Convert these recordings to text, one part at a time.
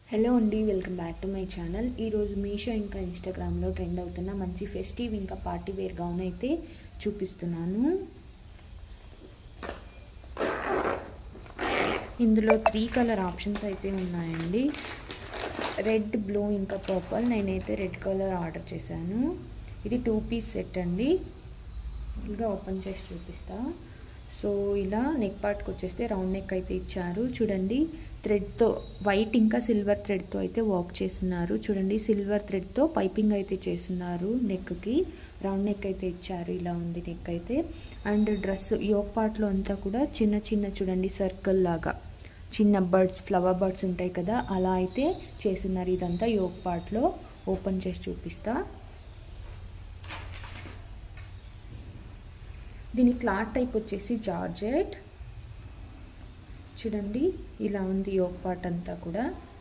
hello అండి welcome back to my channel ఈరోజు మీషో ఇంకా ఇన్స్టాగ్రామ్లో ట్రెండ్ అవుతున్న మంచి ఫెస్టివ్ ఇంకా పార్టీ వేర్ గౌన్ అయితే చూపిస్తున్నాను ఇందులో త్రీ కలర్ ఆప్షన్స్ అయితే ఉన్నాయండి రెడ్ బ్లూ ఇంకా పర్పుల్ నేనైతే రెడ్ కలర్ ఆర్డర్ చేశాను ఇది టూ పీస్ సెట్ అండి ఇంకా ఓపెన్ చేసి చూపిస్తా సో ఇలా నెక్ పార్ట్కి వచ్చేస్తే రౌండ్ నెక్ అయితే ఇచ్చారు చూడండి థ్రెడ్తో వైట్ ఇంకా సిల్వర్ థ్రెడ్తో అయితే వర్క్ చేస్తున్నారు చూడండి సిల్వర్ థ్రెడ్తో పైపింగ్ అయితే చేస్తున్నారు నెక్కి రౌండ్ నెక్ అయితే ఇచ్చారు ఇలా ఉంది నెక్ అయితే అండ్ డ్రెస్ యోగ్ పార్ట్లో అంతా కూడా చిన్న చిన్న చూడండి సర్కిల్ లాగా చిన్న బర్డ్స్ ఫ్లవర్ బర్డ్స్ ఉంటాయి కదా అలా అయితే చేస్తున్నారు ఇదంతా యోగ్ పార్ట్లో ఓపెన్ చేసి చూపిస్తా దీని క్లాత్ టైప్ వచ్చేసి జార్జెట్ చూడండి ఇలా ఉంది యోగ్ పార్ట్ అంతా కూడా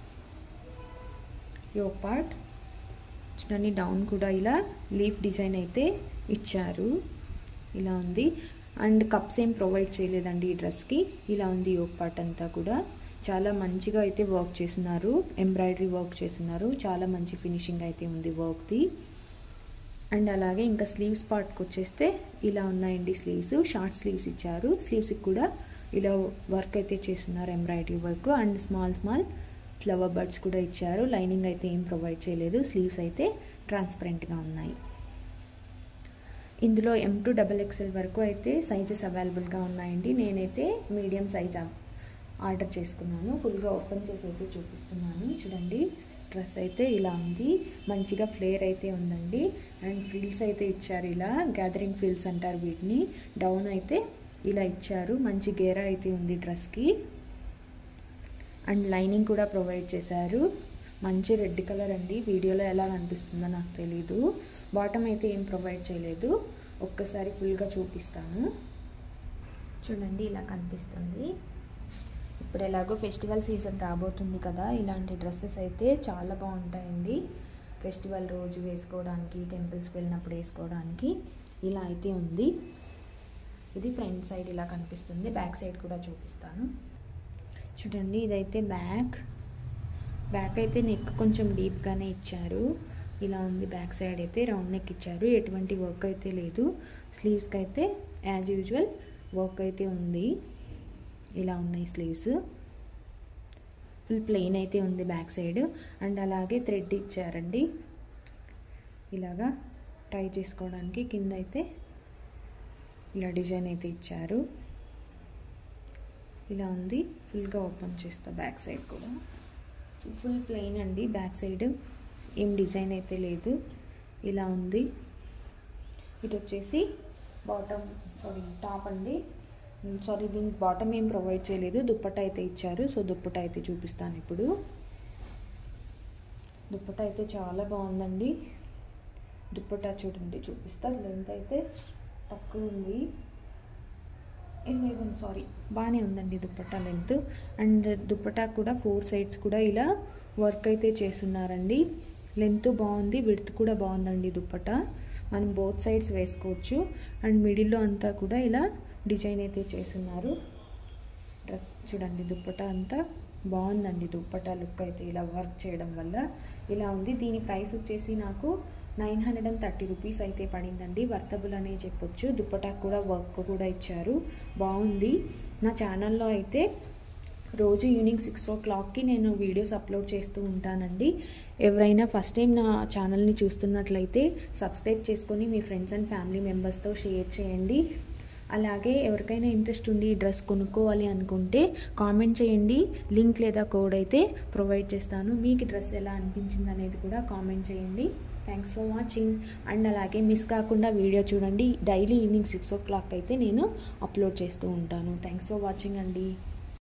యోగ్ పార్ట్ చూడండి డౌన్ కూడా ఇలా లీఫ్ డిజైన్ అయితే ఇచ్చారు ఇలా ఉంది అండ్ కప్స్ ఏం ప్రొవైడ్ చేయలేదండి ఈ డ్రెస్కి ఇలా ఉంది యోగ్ పార్ట్ అంతా కూడా చాలా మంచిగా అయితే వర్క్ చేస్తున్నారు ఎంబ్రాయిడరీ వర్క్ చేస్తున్నారు చాలా మంచి ఫినిషింగ్ అయితే ఉంది వర్క్ది అండ్ అలాగే ఇంకా స్లీవ్స్ పార్ట్కి వచ్చేస్తే ఇలా ఉన్నాయండి స్లీవ్స్ షార్ట్ స్లీవ్స్ ఇచ్చారు స్లీవ్స్కి కూడా ఇలా వర్క్ అయితే చేస్తున్నారు embroidery work and small small flower birds కూడా ఇచ్చారు లైనింగ్ అయితే ఏం ప్రొవైడ్ చేయలేదు స్లీవ్స్ అయితే ట్రాన్స్పరెంట్గా ఉన్నాయి ఇందులో ఎం టు డబల్ ఎక్స్ఎల్ వరకు అయితే సైజెస్ అవైలబుల్గా ఉన్నాయండి నేనైతే మీడియం సైజ్ ఆర్డర్ చేసుకున్నాను ఫుల్గా ఓపెన్ చేసి అయితే చూపిస్తున్నాను చూడండి డ్రెస్ అయితే ఇలా ఉంది మంచిగా ఫ్లేర్ అయితే ఉందండి అండ్ ఫీల్స్ అయితే ఇచ్చారు ఇలా గ్యాదరింగ్ ఫీల్స్ అంటారు వీటిని డౌన్ అయితే ఇలా ఇచ్చారు మంచి గేరా అయితే ఉంది డ్రెస్కి అండ్ లైనింగ్ కూడా ప్రొవైడ్ చేశారు మంచి రెడ్ కలర్ అండి వీడియోలో ఎలా కనిపిస్తుందో నాకు తెలీదు బాటమ్ అయితే ఏం ప్రొవైడ్ చేయలేదు ఒక్కసారి ఫుల్గా చూపిస్తాను చూడండి ఇలా కనిపిస్తుంది ఇప్పుడు ఎలాగో ఫెస్టివల్ సీజన్ రాబోతుంది కదా ఇలాంటి డ్రెస్సెస్ అయితే చాలా బాగుంటాయండి ఫెస్టివల్ రోజు వేసుకోవడానికి టెంపుల్స్కి వెళ్ళినప్పుడు వేసుకోవడానికి ఇలా అయితే ఉంది ఇది ఫ్రంట్ సైడ్ ఇలా కనిపిస్తుంది బ్యాక్ సైడ్ కూడా చూపిస్తాను చూడండి ఇదైతే బ్యాక్ బ్యాక్ అయితే నెక్ కొంచెం డీప్గానే ఇచ్చారు ఇలా ఉంది బ్యాక్ సైడ్ అయితే రౌండ్ నెక్ ఇచ్చారు ఎటువంటి వర్క్ అయితే లేదు స్లీవ్స్కి అయితే యాజ్ యూజువల్ వర్క్ అయితే ఉంది ఇలా ఉన్నాయి స్లీవ్స్ ఫుల్ ప్లెయిన్ అయితే ఉంది బ్యాక్ సైడ్ అండ్ అలాగే థ్రెడ్ ఇచ్చారండి ఇలాగా టై చేసుకోవడానికి కింద అయితే ఇలా డిజైన్ అయితే ఇచ్చారు ఇలా ఉంది ఫుల్గా ఓపెన్ చేస్తా బ్యాక్ సైడ్ కూడా ఫుల్ ప్లెయిన్ అండి బ్యాక్ సైడ్ ఏం డిజైన్ అయితే లేదు ఇలా ఉంది ఇటు వచ్చేసి బాటమ్ సారీ టాప్ అండి సారీ దీనికి బాటమ్ ఏం ప్రొవైడ్ చేయలేదు దుప్పట అయితే ఇచ్చారు సో దుప్పట అయితే చూపిస్తాను ఇప్పుడు దుప్పట అయితే చాలా బాగుందండి దుప్పట చూడండి చూపిస్తా లెంత్ అయితే తక్కువ ఉంది ఎలెవెన్ సారీ బాగానే ఉందండి దుప్పట్టా లెంత్ అండ్ దుప్పటా కూడా ఫోర్ సైడ్స్ కూడా ఇలా వర్క్ అయితే చేస్తున్నారండి లెంత్ బాగుంది విడ్త్ కూడా బాగుందండి దుప్పట మనం బోత్ సైడ్స్ వేసుకోవచ్చు అండ్ మిడిల్లో అంతా కూడా ఇలా డిజైన్ అయితే చేస్తున్నారు డ్రెస్ చూడండి దుప్పట అంతా బాగుందండి దుప్పట లుక్ అయితే ఇలా వర్క్ చేయడం వల్ల ఇలా ఉంది దీని ప్రైస్ వచ్చేసి నాకు nine hundred and thirty rupees అయితే పడిందండి వర్తబుల్ అనే చెప్పొచ్చు దుప్పటాకు కూడా వర్క్ కూడా ఇచ్చారు బాగుంది నా ఛానల్లో అయితే రోజు ఈవినింగ్ సిక్స్ ఓ క్లాక్కి నేను వీడియోస్ అప్లోడ్ చేస్తూ ఉంటానండి ఎవరైనా ఫస్ట్ టైం నా ఛానల్ని చూస్తున్నట్లయితే సబ్స్క్రైబ్ చేసుకొని మీ ఫ్రెండ్స్ అండ్ ఫ్యామిలీ మెంబర్స్తో షేర్ చేయండి అలాగే ఎవరికైనా ఇంట్రెస్ట్ ఉండి ఈ డ్రెస్ కొనుక్కోవాలి అనుకుంటే కామెంట్ చేయండి లింక్ లేదా కోడ్ అయితే ప్రొవైడ్ చేస్తాను మీకు డ్రెస్ ఎలా అనిపించింది అనేది కూడా కామెంట్ చేయండి థ్యాంక్స్ ఫర్ వాచింగ్ అండ్ అలాగే మిస్ కాకుండా వీడియో చూడండి daily evening six o'clock అయితే నేను అప్లోడ్ చేస్తూ ఉంటాను థ్యాంక్స్ ఫర్ వాచింగ్ అండి